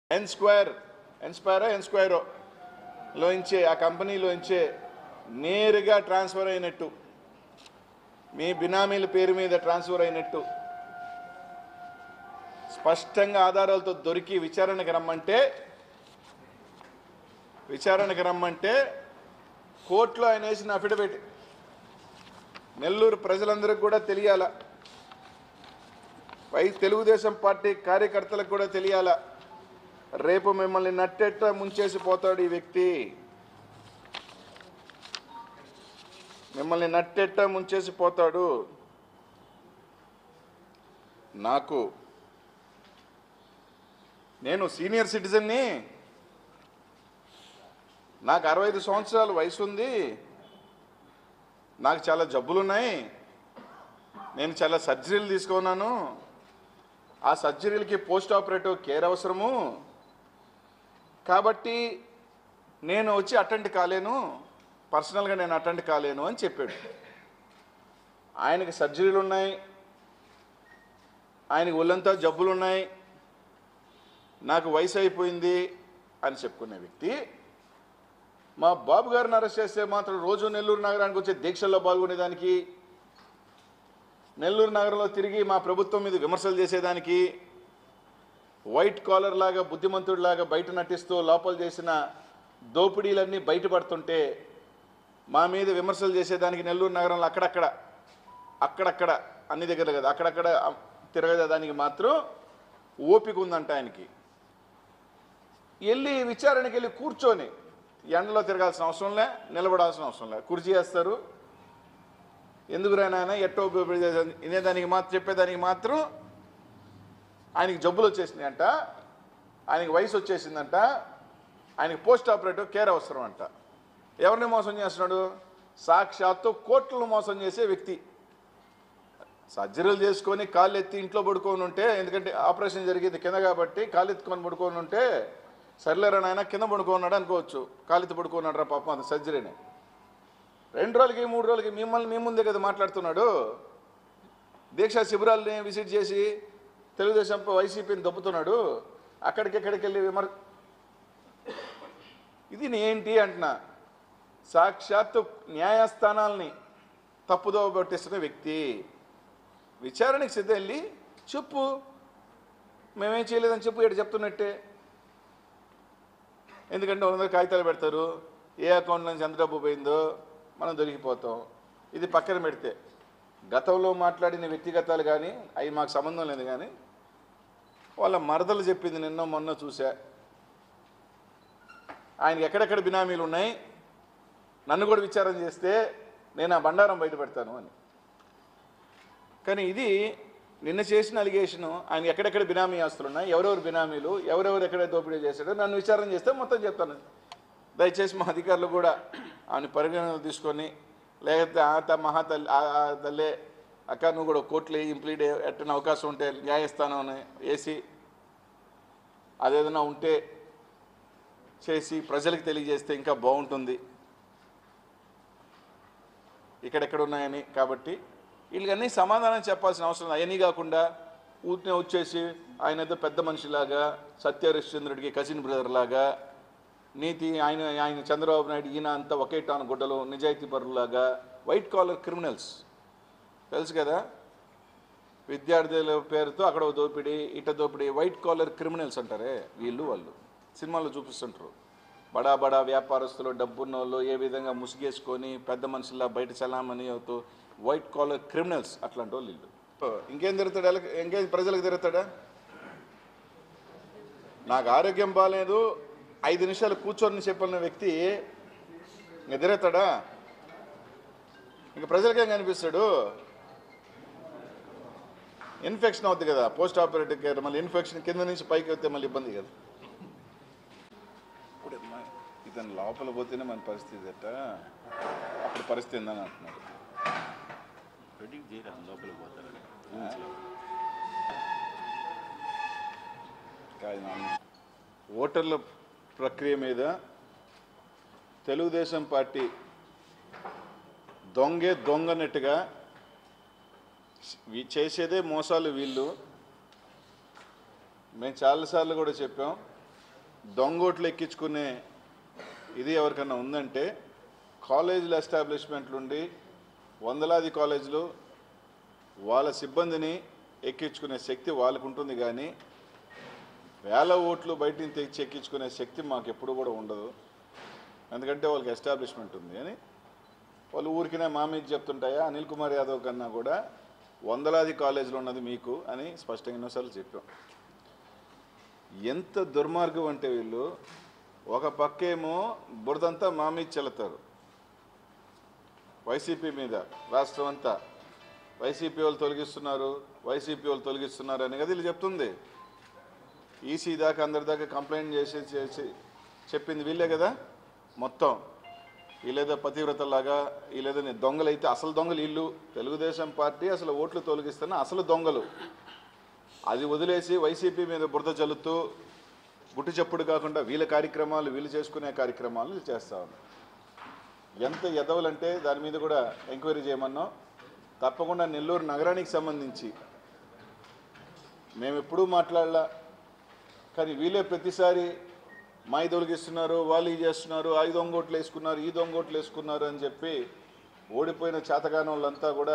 ఎన్ square ఎన్ స్క్వేరో ఎన్ స్క్వేరో లోంచే ఆ కంపెనీలోంచే నేరుగా transfer అయినట్టు మీ బినామీల పేరు మీద ట్రాన్స్ఫర్ అయినట్టు స్పష్టంగా ఆధారాలతో దొరికి విచారణకు రమ్మంటే విచారణకు రమ్మంటే కోర్టులో ఆయన వేసిన అఫిడవిట్ నెల్లూరు ప్రజలందరికీ కూడా తెలియాల వై తెలుగుదేశం పార్టీ కార్యకర్తలకు కూడా తెలియాల రేపు మిమ్మల్ని నట్టెట్ట ముంచేసి పోతాడు ఈ వ్యక్తి మిమ్మల్ని నట్టెట్ట ముంచేసి పోతాడు నాకు నేను సీనియర్ సిటిజన్ని నాకు అరవై ఐదు సంవత్సరాల వయసు ఉంది నాకు చాలా జబ్బులు ఉన్నాయి నేను చాలా సర్జరీలు తీసుకున్నాను ఆ సర్జరీలకి పోస్ట్ ఆపరేటివ్ కేర్ అవసరము కాబట్టి నేను వచ్చి అటెండ్ కాలేను పర్సనల్గా నేను అటెండ్ కాలేను అని చెప్పాడు ఆయనకి సర్జరీలు ఉన్నాయి ఆయనకి ఒళ్ళంతా జబ్బులు ఉన్నాయి నాకు వయసు అయిపోయింది అని చెప్పుకునే వ్యక్తి మా బాబు గారిని అరెస్ట్ చేస్తే మాత్రం రోజు నెల్లూరు నగరానికి వచ్చే దీక్షల్లో పాల్గొనేదానికి నెల్లూరు నగరంలో తిరిగి మా ప్రభుత్వం మీద విమర్శలు చేసేదానికి వైట్ కాలర్ లాగా బుద్ధిమంతుడిలాగా బయట నటిస్తూ లోపల చేసిన దోపిడీలన్నీ బయటపడుతుంటే మా మీద విమర్శలు చేసేదానికి నెల్లూరు నగరంలో అక్కడక్కడ అక్కడక్కడ అన్ని దగ్గర కదా అక్కడక్కడ తిరగదానికి మాత్రం ఓపిక ఉందంట ఆయనకి వెళ్ళి విచారణకి వెళ్ళి కూర్చొని ఎండలో తిరగాల్సిన అవసరం లే నిలబడాల్సిన అవసరం లే కుర్చీ వేస్తారు ఎందుకు రానాయన ఎట్టో వినేదానికి మాత్రం చెప్పేదానికి మాత్రం ఆయనకి జబ్బులు వచ్చేసినాయి అంట ఆయనకి వయసు వచ్చేసిందంట ఆయనకి పోస్ట్ ఆపరేటివ్ కేర్ అవసరం అంట ఎవరిని మోసం చేస్తున్నాడు సాక్షాత్తు కోట్లను మోసం చేసే వ్యక్తి సర్జరీలు చేసుకొని కాళ్ళు ఎత్తి ఇంట్లో పడుకొని ఉంటే ఎందుకంటే ఆపరేషన్ జరిగేది కింద కాబట్టి కాళ్ళు ఎత్తుకొని పడుకొని ఉంటే సర్లేరా నాయన కింద పడుకున్నాడు అనుకోవచ్చు కాళ్ళు ఎత్తి పడుకున్నాడు రా పాపం అది సర్జరీని రెండు రోజులకి మూడు రోజులకి మిమ్మల్ని మీ ముందే కదా మాట్లాడుతున్నాడు దీక్షా శిబిరాలని విజిట్ చేసి తెలుగుదేశం వైసీపీని దొబ్బుతున్నాడు అక్కడికి ఎక్కడికి వెళ్ళి విమర్ ఇది ఏంటి అంటున్నా సాక్షాత్తు న్యాయస్థానాల్ని తప్పుదోవ పట్టిస్తున్న వ్యక్తి విచారణకి సిద్ధం వెళ్ళి చెప్పు మేమేం చేయలేదని చెప్పు ఇక్కడ చెప్తున్నట్టే ఎందుకంటే వంద కాగితాలు పెడతారు ఏ అకౌంట్ నుంచి ఎంత డబ్బు పోయిందో మనం దొరికిపోతాం ఇది పక్కన పెడితే గతంలో మాట్లాడిన వ్యక్తిగతాలు కానీ అవి మాకు సంబంధం లేదు కానీ వాళ్ళ మరదలు చెప్పింది నిన్న మొన్న చూసా ఆయనకి ఎక్కడెక్కడ బినామీలు ఉన్నాయి నన్ను కూడా విచారం చేస్తే నేను ఆ బండారం బయట పెడతాను అని కానీ ఇది నిన్న చేసిన అలిగేషన్ ఆయన ఎక్కడెక్కడ బినామీ ఆస్తులు ఉన్నాయి ఎవరెవరు బినామీలు ఎవరెవరు ఎక్కడ దోపిడీ చేశాడో నన్ను విచారణ చేస్తే మొత్తం చెప్తాను దయచేసి మా అధికారులు కూడా ఆయన పరిగణనలు తీసుకొని లేకపోతే ఆ త మహాతల్లి ఆ ఆ తల్లే అక్క నువ్వు కూడా కోర్టులో ఇంప్లీడ్ ఎట్టని అవకాశం ఉంటే న్యాయస్థానం వేసి అదేదైనా ఉంటే చేసి ప్రజలకు తెలియజేస్తే ఇంకా బాగుంటుంది ఇక్కడెక్కడ ఉన్నాయని కాబట్టి వీళ్ళకన్నీ సమాధానం చెప్పాల్సిన అవసరం అవన్నీ కాకుండా ఊరినే వచ్చేసి ఆయన ఏదో పెద్ద మనిషిలాగా సత్య హరిశ్చంద్రుడికి కజిన్ బ్రదర్ లాగా నీతి ఆయన ఆయన చంద్రబాబు నాయుడు ఈయన అంతా ఒకే టాన్ గుడ్డలు నిజాయితీ పరులాగా వైట్ కాలర్ క్రిమినల్స్ తెలుసు కదా విద్యార్థుల పేరుతో అక్కడ ఓ దోపిడీ ఇట దోపిడీ వైట్ కాలర్ క్రిమినల్స్ అంటారే వీళ్ళు వాళ్ళు సినిమాలో చూపిస్తుంటారు బడా బడా వ్యాపారస్తులు డబ్బున్న వాళ్ళు ఏ విధంగా ముసుగేసుకొని పెద్ద మనుషుల్లా బయట చలామణి అవుతూ వైట్ కాలర్ క్రిమినల్స్ అట్లాంటి వాళ్ళు వీళ్ళు ఇంకేం తిరుగుతాడు ఎలక- ఇంకేం ప్రజలకు తిరుగుతాడా నాకు ఆరోగ్యం బాగాలేదు ఐదు నిమిషాలు కూర్చొని చెప్పిన వ్యక్తి ఇంక తిరుగుతాడా ఇంక ప్రజలకేం కనిపిస్తాడు ఇన్ఫెక్షన్ అవుద్ది కదా పోస్ట్ ఆపరేటివ్ కేర్ మళ్ళీ ఇన్ఫెక్షన్ కింద నుంచి పైకి వస్తే మళ్ళీ ఇబ్బంది కదా ఇప్పుడు అమ్మా, ఇతను లోపల పోతేనే మన పరిస్థితి అట్ట అప్పుడు పరిస్థితి ఏందని అంటున్నాడు ప్రెడిక్ట్ చేయరా లోపలికి పోతారని కాదు నాన్న. ఓటర్ల ప్రక్రియ మీద తెలుగుదేశం పార్టీ దొంగే దొంగనట్టుగా వీ- చేసేదే మోసాలు వీళ్ళు మేము చాలాసార్లు కూడా చెప్పాం దొంగోట్లు ఎక్కించుకునే ఇది ఎవరికన్నా ఉందంటే కాలేజీల ఎస్టాబ్లిష్మెంట్లు ఉండి వందలాది కాలేజీలు వాళ్ళ సిబ్బందిని ఎక్కించుకునే శక్తి వాళ్ళకు ఉంటుంది కానీ వేల ఓట్లు బయట నుంచి తెచ్చి ఎక్కించుకునే శక్తి మాకు ఎప్పుడు కూడా ఉండదు ఎందుకంటే వాళ్ళకి ఎస్టాబ్లిష్మెంట్ ఉంది అని వాళ్ళు ఊరికినే మా మీద చెప్తుంటాయా అనిల్ కుమార్ యాదవ్ కన్నా కూడా వందలాది కాలేజీలు ఉన్నది మీకు అని స్పష్టంగా ఎన్నోసార్లు చెప్పాం ఎంత దుర్మార్గం అంటే వీళ్ళు ఒక పక్కేమో బురదంతా మా మీద చెల్లుతారు వైసీపీ మీద రాష్ట్రం అంతా వైసీపీ వాళ్ళు తొలగిస్తున్నారు వైసీపీ వాళ్ళు తొలగిస్తున్నారు అని కదా వీళ్ళు చెప్తుంది ఈసీ దాకా అందరి దాకా కంప్లైంట్ చేసి చేసి చెప్పింది వీళ్ళే కదా మొత్తం వీళ్ళేదో పతివ్రతలాగా వీళ్ళేదో నీ దొంగలు అయితే అసలు దొంగలు వీళ్ళు తెలుగుదేశం పార్టీ అసలు ఓట్లు తొలగిస్తున్న అసలు దొంగలు అది వదిలేసి వైసీపీ మీద బురద చల్లుతూ గుట్టు చప్పుడు కాకుండా వీళ్ళ కార్యక్రమాలు వీళ్ళు చేసుకునే కార్యక్రమాలు వీళ్ళు చేస్తా ఉన్నారు ఎంత ఎదవలంటే దాని మీద కూడా ఎంక్వైరీ చేయమన్నాం తప్పకుండా నెల్లూరు నగరానికి సంబంధించి మేము ఎప్పుడూ మాట్లాడలా కానీ వీళ్ళే ప్రతిసారి మాయి తొలగిస్తున్నారు వాళ్ళు ఇది చేస్తున్నారు ఆ దొంగోట్లు వేసుకున్నారు ఈ దొంగోట్లు వేసుకున్నారు అని చెప్పి ఓడిపోయిన చేతగాని వాళ్ళంతా కూడా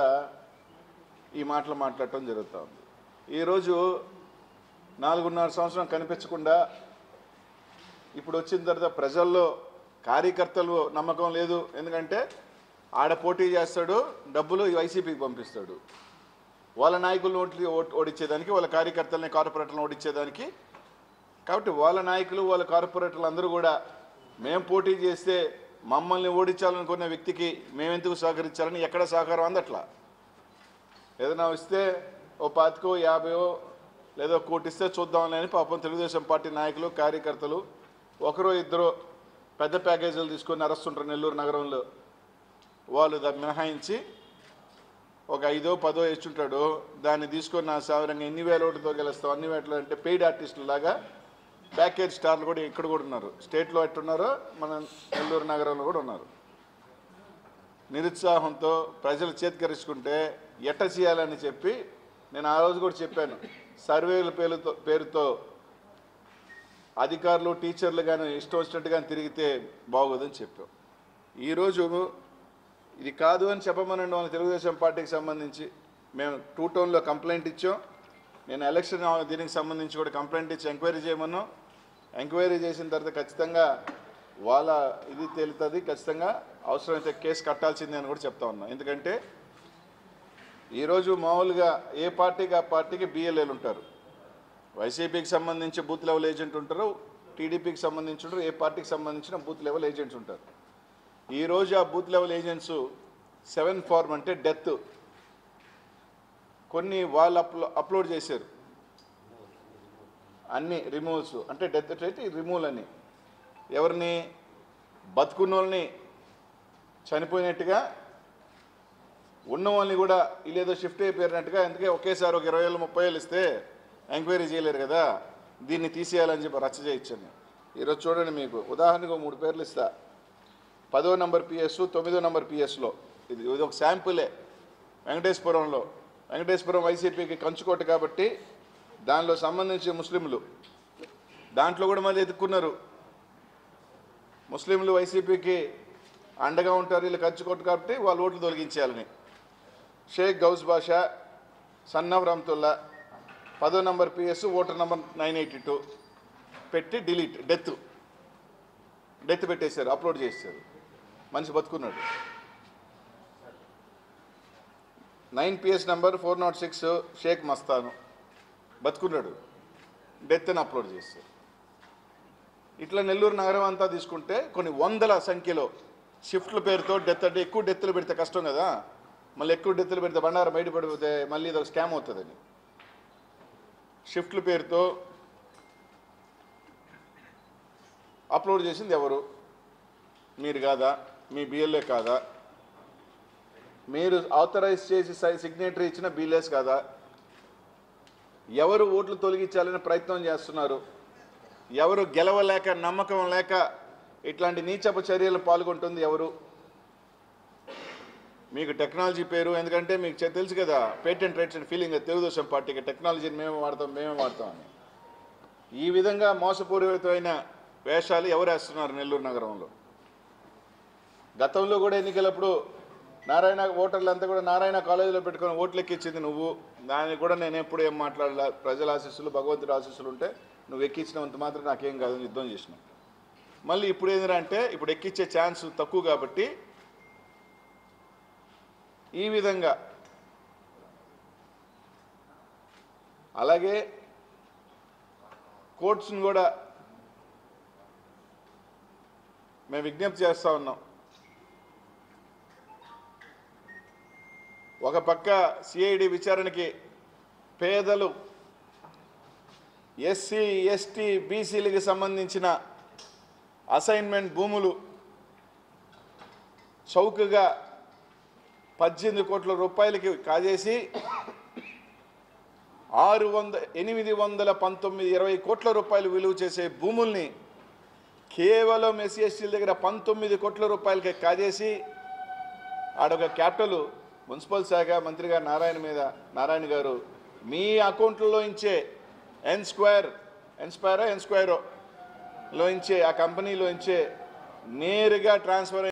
ఈ మాటలు మాట్లాడటం జరుగుతూ ఉంది ఈరోజు నాలుగున్నర సంవత్సరం కనిపించకుండా ఇప్పుడు వచ్చిన తర్వాత ప్రజల్లో కార్యకర్తలు నమ్మకం లేదు ఎందుకంటే ఆడ పోటీ చేస్తాడు డబ్బులు ఈ వైసీపీకి పంపిస్తాడు వాళ్ళ నాయకులను ఓట్లు ఓట్- ఓడించేదానికి వాళ్ళ కార్యకర్తలని కార్పొరేటర్లను ఓడించేదానికి కాబట్టి వాళ్ళ నాయకులు వాళ్ళ కార్పొరేటర్లు అందరూ కూడా మేము పోటీ చేస్తే మమ్మల్ని ఓడించాలనుకున్న వ్యక్తికి మేమెందుకు సహకరించాలని ఎక్కడ సహకారం అందట్లా ఏదైనా ఇస్తే ఓ పాతికో యాభైయో లేదో కోటి ఇస్తే చూద్దాంలే అని పాపం తెలుగుదేశం పార్టీ నాయకులు కార్యకర్తలు ఒకరో ఇద్దరు పెద్ద ప్యాకేజీలు తీసుకొని అరస్తుంటారు నెల్లూరు నగరంలో వాళ్ళు దాన్ని మినహాయించి ఒక ఐదో పదో ఇచ్చుంటాడు దాన్ని తీసుకొని నా సాధారణంగా ఎన్ని వేల ఓటుతో గెలుస్తాం అన్ని వేటలు అంటే పెయిడ్ ఆర్టిస్టుల లాగా ప్యాకేజ్ స్టార్లు కూడా ఇక్కడ కూడా ఉన్నారు స్టేట్లో ఎట్టున్నారో మన నెల్లూరు నగరంలో కూడా ఉన్నారు నిరుత్సాహంతో ప్రజలు చేతికరించుకుంటే ఎట్ట చేయాలని చెప్పి నేను ఆ రోజు కూడా చెప్పాను సర్వేల పేరుతో పేరుతో అధికారులు టీచర్లు కానీ ఇష్టం వచ్చినట్టుగా తిరిగితే బాగోదని చెప్పాం ఈరోజు ఇది కాదు అని చెప్పమనండి వాళ్ళ తెలుగుదేశం పార్టీకి సంబంధించి మేము టూ టౌన్లో కంప్లైంట్ ఇచ్చాం నేను ఎలక్షన్ దీనికి సంబంధించి కూడా కంప్లైంట్ ఇచ్చి ఎంక్వైరీ చేయమన్నాం ఎంక్వైరీ చేసిన తర్వాత ఖచ్చితంగా వాళ్ళ ఇది తేలుతుంది ఖచ్చితంగా అవసరమైతే కేసు కట్టాల్సిందే అని కూడా చెప్తా ఉన్నాం ఎందుకంటే ఈరోజు మామూలుగా ఏ పార్టీకి ఆ పార్టీకి బిఎల్ఏలు ఉంటారు వైసీపీకి సంబంధించి బూత్ లెవెల్ ఏజెంట్ ఉంటారు టీడీపీకి సంబంధించి ఉంటారు ఏ పార్టీకి సంబంధించిన బూత్ లెవెల్ ఏజెంట్స్ ఉంటారు ఈరోజు ఆ booth level agents seven form అంటే డెత్ కొన్ని వాళ్ళు అప్లో అప్లోడ్ చేశారు అన్ని రిమూవల్స్ అంటే డెత్ అయితే రిమూవల్ అని ఎవరిని బతుకున్న వాళ్ళని చనిపోయినట్టుగా ఉన్న వాళ్ళని కూడా వీళ్ళేదో షిఫ్ట్ అయిపోయినట్టుగా అందుకే ఒకేసారి ఒక ఇరవై వేలు ముప్పై వేలు ఇస్తే ఎంక్వైరీ చేయలేరు కదా దీన్ని తీసేయాలని చెప్పి రచ్చ చేయొచ్చని ఈరోజు చూడండి మీకు ఉదాహరణకు ఒక మూడు పేర్లు ఇస్తా పదో నంబర్ పిఎస్ తొమ్మిదో నంబర్ పిఎస్లో ఇది ఇది ఒక శాంపులే వెంకటేశ్వరంలో వెంకటేశ్వరం వైసీపీకి కంచుకోట కాబట్టి దానిలో సంబంధించి ముస్లింలు దాంట్లో కూడా మళ్ళీ ఎదుర్కొన్నారు ముస్లింలు వైసీపీకి అండగా ఉంటారు వీళ్ళు కంచుకోట కాబట్టి వాళ్ళు ఓట్లు తొలగించేయాలని షేక్ గౌస్ బాషా సన్నవ్ రమ్తుల్లా పదో number PS voter number nine eighty two పెట్టి డిలీట్ డెత్ డెత్ పెట్టేశారు అప్లోడ్ చేశారు మనిషి బతుకున్నాడు nine PS number four naught six Sheikh Mastan బతుకున్నాడు డెత్ అని అప్లోడ్ చేశారు ఇట్లా నెల్లూరు నగరం అంతా తీసుకుంటే కొన్ని వందల సంఖ్యలో షిఫ్ట్ల పేరుతో డెత్ అంటే ఎక్కువ డెత్తులు పెడితే కష్టం కదా మళ్ళీ ఎక్కువ డెత్తులు పెడితే బండారం బయటపడిపోతే మళ్ళీ ఇది ఒక స్కామ్ అవుతుందని షిఫ్ట్ల పేరుతో అప్లోడ్ చేసింది ఎవరు మీరు కాదా మీ బిఎల్ఏ కాదా మీరు ఆథరైజ్ చేసి సిగ్నేటరీ ఇచ్చిన బిఎల్ఏస్ కాదా ఎవరు ఓట్లు తొలగించాలని ప్రయత్నం చేస్తున్నారు ఎవరు గెలవలేక నమ్మకం లేక ఇట్లాంటి నీచపు చర్యలు పాల్గొంటుంది ఎవరు మీకు టెక్నాలజీ పేరు ఎందుకంటే మీకు చె- తెలుసు కదా patent rights and filing Telugu పార్టీకి టెక్నాలజీని మేమే వాడతాం మేమే వాడతాం అని ఈ విధంగా మోసపూరితమైన వేషాలు ఎవరు వేస్తున్నారు నెల్లూరు నగరంలో గతంలో కూడా ఎన్నికలప్పుడు నారాయణ ఓటర్లు అంతా కూడా నారాయణ కాలేజీలో పెట్టుకొని ఓట్లు ఎక్కించింది నువ్వు దానికి కూడా నేను ఎప్పుడు ఏం మాట్లాడలే ప్రజల ఆశీస్సులు భగవంతుడి ఆశీస్సులు ఉంటే నువ్వు ఎక్కించినంత మాత్రం నాకేం కాదు అని యుద్ధం చేసినావు మళ్ళీ ఇప్పుడు ఏంటంటే ఇప్పుడు ఎక్కించే ఛాన్స్ తక్కువ కాబట్టి ఈ విధంగా అలాగే కోర్ట్స్ని కూడా మేము విజ్ఞప్తి చేస్తూ ఉన్నాం ఒక పక్క సిఐడి విచారణకి పేదలు ఎస్సీ ఎస్టీ బీసీలకి సంబంధించిన అసైన్మెంట్ భూములు చౌకగా పద్దెనిమిది కోట్ల రూపాయలకి కాజేసి ఆరు వంద ఎనిమిది వందల పంతొమ్మిది ఇరవై కోట్ల రూపాయలు విలువ చేసే భూముల్ని కేవలం ఎస్సీ ఎస్టీల దగ్గర పంతొమ్మిది కోట్ల రూపాయలకి కాజేసి ఆడొక క్యాపిటల్ మున్సిపల్ శాఖ మంత్రి గారు నారాయణ మీద నారాయణ గారు మీ అకౌంట్లలో ఇచ్చే ఎన్ స్క్వేర్ ఎన్ స్క్వేరో ఎన్ స్క్వేరో లో ఇచ్చే ఆ కంపెనీలో ఇచ్చే నేరుగా ట్రాన్స్ఫర్